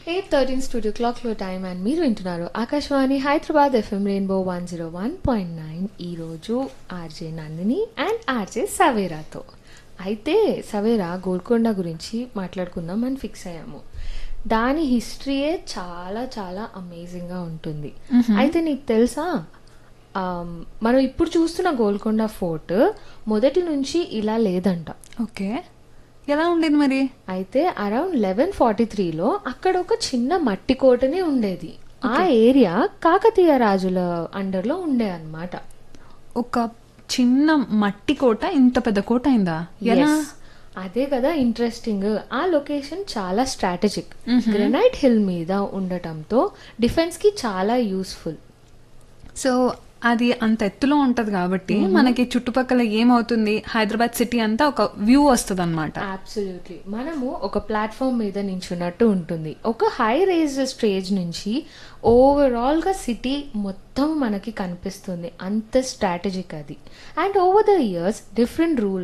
Eight thirteen studio క్లాక్లో time and మీరు వింటున్నారు Akashvani Hyderabad FM rainbow one zero one point nine ఈరోజు ఆర్జే నందిని అండ్ ఆర్జే సవేరాతో అయితే సవేరా గోల్కొండ గురించి మాట్లాడుకుందాం అని ఫిక్స్ అయ్యాము దాని హిస్టరీయే చాలా చాలా అమేజింగ్గా ఉంటుంది అయితే నీకు తెలుసా ఆమ్, మనం ఇప్పుడు చూస్తున్న గోల్కొండ ఫోర్ట్ మొదటి నుంచి ఇలా లేదంట ఓకే ఎలా ఉండేది మరి అయితే అరౌండ్ లెవెన్ ఫార్టీ త్రీలో అక్కడ ఒక చిన్న మట్టి కోటనే ఉండేది ఆ ఏరియా కాకతీయ రాజుల అండర్లో ఉండే అన్నమాట ఒక చిన్న మట్టి కోట ఇంత పెద్ద కోట అయిందా ఎలా Yes. అదే కదా ఇంట్రెస్టింగ్ ఆ లొకేషన్ చాలా స్ట్రాటజిక్ గ్రెనైట్ హిల్ మీద ఉండటంతో డిఫెన్స్ కి చాలా యూస్ఫుల్ సో అది అంత ఎత్తులో ఉంటది కాబట్టి మనకి చుట్టుపక్కల ఏమవుతుంది హైదరాబాద్ సిటీ అంతా ఒక వ్యూ వస్తుంది అనమాట అబ్సల్యూట్లీ మనము ఒక ప్లాట్ఫామ్ మీద నించున్నట్టు ఉంటుంది ఒక హై రేజ్ స్టేజ్ నుంచి ఓవరాల్ గా సిటీ మొత్తం మనకి కనిపిస్తుంది అంత స్ట్రాటజిక్ అది and over the years different rule